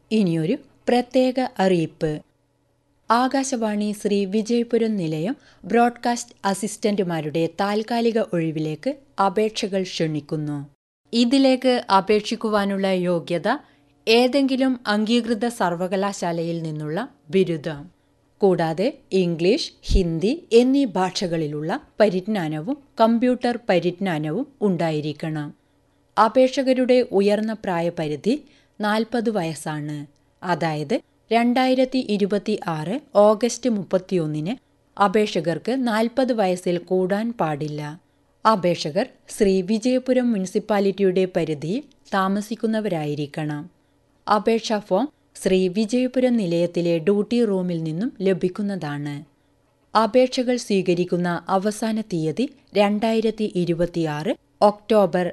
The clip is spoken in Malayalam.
ഇനിയൊരു പ്രത്യേക അറിയിപ്പ് ആകാശവാണി ശ്രീ വിജയപുരം നിലയം ബ്രോഡ്കാസ്റ്റ് അസിസ്റ്റന്റുമാരുടെ താൽക്കാലിക ഒഴിവിലേക്ക് അപേക്ഷകൾ ക്ഷണിക്കുന്നു ഇതിലേക്ക് അപേക്ഷിക്കുവാനുള്ള യോഗ്യത ഏതെങ്കിലും അംഗീകൃത സർവകലാശാലയിൽ നിന്നുള്ള ബിരുദം കൂടാതെ ഇംഗ്ലീഷ് ഹിന്ദി എന്നീ ഭാഷകളിലുള്ള പരിജ്ഞാനവും കമ്പ്യൂട്ടർ പരിജ്ഞാനവും ഉണ്ടായിരിക്കണം അപേക്ഷകരുടെ ഉയർന്ന പ്രായപരിധി നാൽപ്പത് വയസ്സാണ് അതായത് രണ്ടായിരത്തി ഇരുപത്തി ആറ് ഓഗസ്റ്റ് മുപ്പത്തിയൊന്നിന് അപേക്ഷകർക്ക് നാൽപ്പത് വയസ്സിൽ കൂടാൻ പാടില്ല അപേക്ഷകർ ശ്രീ വിജയപുരം മുനിസിപ്പാലിറ്റിയുടെ പരിധിയിൽ താമസിക്കുന്നവരായിരിക്കണം അപേക്ഷാ ഫോം ശ്രീ വിജയപുരം നിലയത്തിലെ ഡ്യൂട്ടി റൂമിൽ നിന്നും ലഭിക്കുന്നതാണ് അപേക്ഷകൾ സ്വീകരിക്കുന്ന അവസാന തീയതി രണ്ടായിരത്തി ഇരുപത്തിയാറ് ഒക്ടോബർ